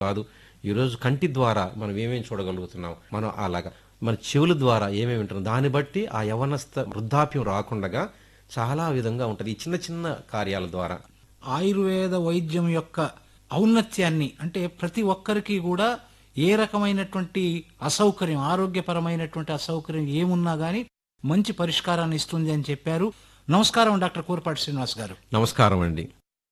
కాదు ఈరోజు కంటి ద్వారా మనం ఏమేమి చూడగలుగుతున్నాం మనం అలాగా మన చెవుల ద్వారా ఏమేమి వింటున్నాం దాన్ని బట్టి ఆ యవనస్థ వృద్ధాప్యం రాకుండా చాలా విధంగా ఉంటుంది ఈ చిన్న చిన్న కార్యాల ద్వారా ఆయుర్వేద వైద్యం యొక్క ఔన్నత్యాన్ని అంటే ప్రతి ఒక్కరికి కూడా ఏ రకమైనటువంటి అసౌకర్యం ఆరోగ్యపరమైనటువంటి అసౌకర్యం ఏమున్నా గానీ మంచి పరిష్కారాన్ని ఇస్తుంది అని చెప్పారు నమస్కారం డాక్టర్ కూరపాటి శ్రీనివాస్ గారు నమస్కారం అండి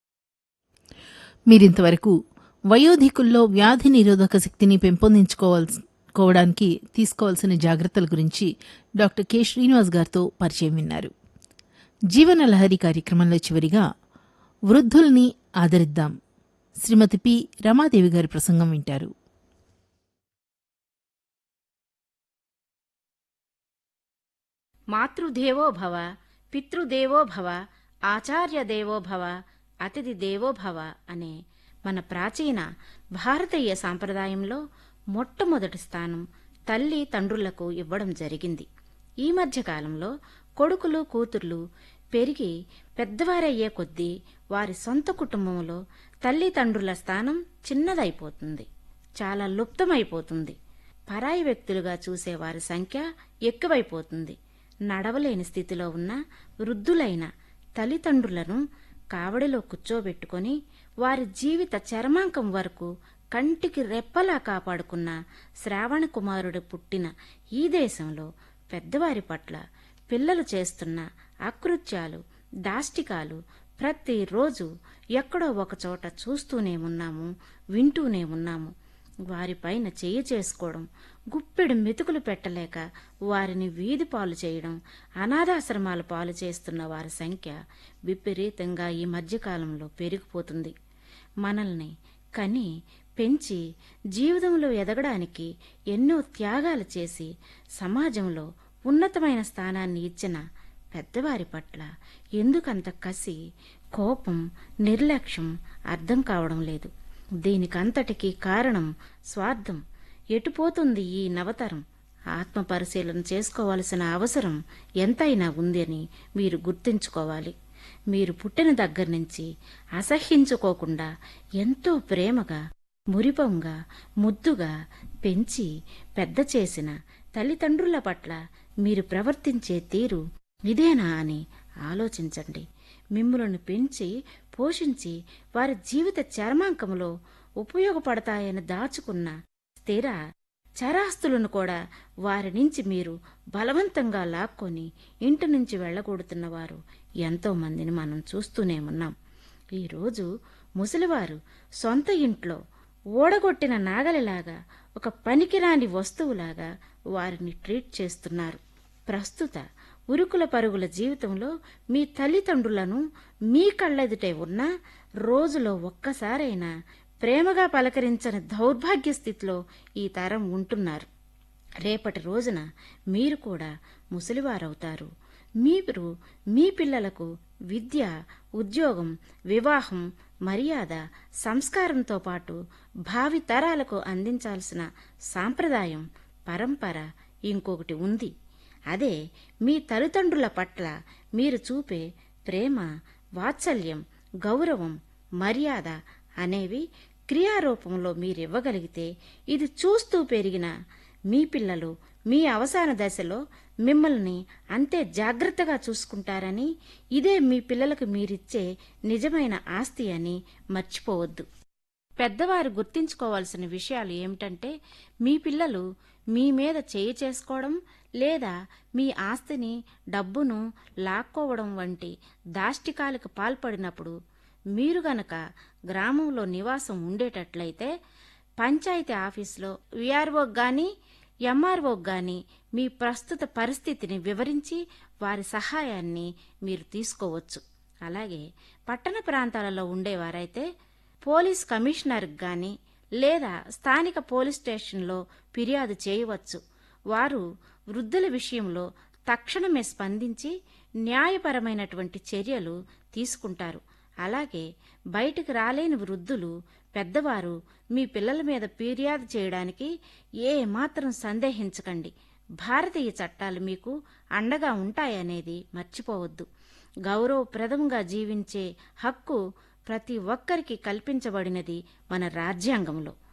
మీరింతవరకు వయోధికుల్లో వ్యాధి నిరోధక శక్తిని పెంపొందించుకోవాల్సి కోవడానికి తీసుకోవాల్సిన జాగ్రత్తల గురించి డాక్టర్ కె శ్రీనివాస్ గారితో పరిచయం విన్నారు జీవన లహరి కార్యక్రమంలో చివరిగా వృద్ధుల్ని ఆదరిద్దాం శ్రీమతి పి రమాదేవి గారి ప్రసంగం వింటారు మాతృదేవో భవ పితృదేవో భవ ఆచార్యదేవో భవ అతిథి దేవో భవ అనే మన ప్రాచీన భారతీయ సాంప్రదాయంలో మొట్టమొదటి స్థానం తల్లి తండ్రులకు ఇవ్వడం జరిగింది ఈ మధ్య కాలంలో కొడుకులు కూతుర్లు పెరిగి పెద్దవారయ్యే కొద్దీ వారి సొంత కుటుంబంలో తల్లిదండ్రుల స్థానం చిన్నదైపోతుంది చాలా లుప్తమైపోతుంది పరాయి వ్యక్తులుగా చూసే వారి సంఖ్య ఎక్కువైపోతుంది నడవలేని స్థితిలో ఉన్న వృద్ధులైన తల్లిదండ్రులను కావడిలో కూర్చోబెట్టుకొని వారి జీవిత చరమాంకం వరకు కంటికి రెప్పలా కాపాడుకున్న శ్రావణ కుమారుడు పుట్టిన ఈ దేశంలో పెద్దవారి పట్ల పిల్లలు చేస్తున్న అకృత్యాలు దాష్టికాలు ప్రతిరోజు ఎక్కడో ఒక చోట చూస్తూనే ఉన్నాము వింటూనే ఉన్నాము వారిపైన చెయ్యి చేసుకోవడం గుప్పెడు మెతుకులు పెట్టలేక వారిని వీధి పాలు చేయడం అనాథాశ్రమాల పాలు చేస్తున్న వారి సంఖ్య విపరీతంగా ఈ మధ్యకాలంలో పెరిగిపోతుంది మనల్ని కని పెంచి జీవితంలో ఎదగడానికి ఎన్నో త్యాగాలు చేసి సమాజంలో ఉన్నతమైన స్థానాన్ని ఇచ్చిన పెద్దవారి పట్ల ఎందుకంత కసి కోపం నిర్లక్ష్యం అర్థం కావడం లేదు దీనికంతటికీ కారణం స్వార్థం ఎటుపోతుంది ఈ నవతరం ఆత్మ పరిశీలన చేసుకోవాల్సిన అవసరం ఎంతైనా ఉంది అని మీరు గుర్తుంచుకోవాలి మీరు పుట్టిన దగ్గర నుంచి అసహ్యించుకోకుండా ఎంతో ప్రేమగా మురిపంగా ముద్దుగా పెంచి పెద్ద చేసిన తల్లిదండ్రుల పట్ల మీరు ప్రవర్తించే తీరు ఇదేనా అని ఆలోచించండి మిమ్ములను పెంచి పోషించి వారి జీవిత చర్మాంకములో ఉపయోగపడతాయని దాచుకున్న స్థిర చరాస్తులను కూడా వారి నుంచి మీరు బలవంతంగా లాక్కొని ఇంటి నుంచి వెళ్ళగొడుతున్న వారు ఎంతో మందిని మనం చూస్తూనే ఉన్నాం ఈరోజు ముసలివారు సొంత ఇంట్లో ఓడగొట్టిన నాగలిలాగా ఒక పనికిరాని వస్తువులాగా వారిని ట్రీట్ చేస్తున్నారు ప్రస్తుత ఉరుకుల పరుగుల జీవితంలో మీ తల్లిదండ్రులను మీ కళ్ళెదుటే ఉన్న రోజులో ఒక్కసారైనా ప్రేమగా పలకరించని దౌర్భాగ్య స్థితిలో ఈ తరం ఉంటున్నారు రేపటి రోజున మీరు కూడా ముసలివారవుతారు మీరు మీ పిల్లలకు విద్య ఉద్యోగం వివాహం మర్యాద సంస్కారంతో పాటు భావి తరాలకు అందించాల్సిన సాంప్రదాయం పరంపర ఇంకొకటి ఉంది అదే మీ తల్లిదండ్రుల పట్ల మీరు చూపే ప్రేమ వాత్సల్యం గౌరవం మర్యాద అనేవి క్రియారూపంలో మీరివ్వగలిగితే ఇది చూస్తూ పెరిగిన మీ పిల్లలు మీ అవసాన దశలో మిమ్మల్ని అంతే జాగ్రత్తగా చూసుకుంటారని ఇదే మీ పిల్లలకు మీరిచ్చే నిజమైన ఆస్తి అని మర్చిపోవద్దు పెద్దవారు గుర్తించుకోవాల్సిన విషయాలు ఏమిటంటే మీ పిల్లలు మీ మీద చేయి చేసుకోవడం లేదా మీ ఆస్తిని డబ్బును లాక్కోవడం వంటి దాష్టికాలకు పాల్పడినప్పుడు మీరు గనక గ్రామంలో నివాసం ఉండేటట్లయితే పంచాయతీ ఆఫీసులో విఆర్ఓకి గాని ఎంఆర్ఓకి గాని మీ ప్రస్తుత పరిస్థితిని వివరించి వారి సహాయాన్ని మీరు తీసుకోవచ్చు అలాగే పట్టణ ప్రాంతాలలో ఉండేవారైతే పోలీస్ కమిషనర్కి గాని లేదా స్థానిక పోలీస్ స్టేషన్లో ఫిర్యాదు చేయవచ్చు వారు వృద్ధుల విషయంలో తక్షణమే స్పందించి న్యాయపరమైనటువంటి చర్యలు తీసుకుంటారు అలాగే బయటికి రాలేని వృద్ధులు పెద్దవారు మీ పిల్లల మీద ఫిర్యాదు చేయడానికి ఏ మాత్రం సందేహించకండి భారతీయ చట్టాలు మీకు అండగా ఉంటాయనేది మర్చిపోవద్దు గౌరవప్రదంగా జీవించే హక్కు ప్రతి ఒక్కరికి కల్పించబడినది మన రాజ్యాంగంలో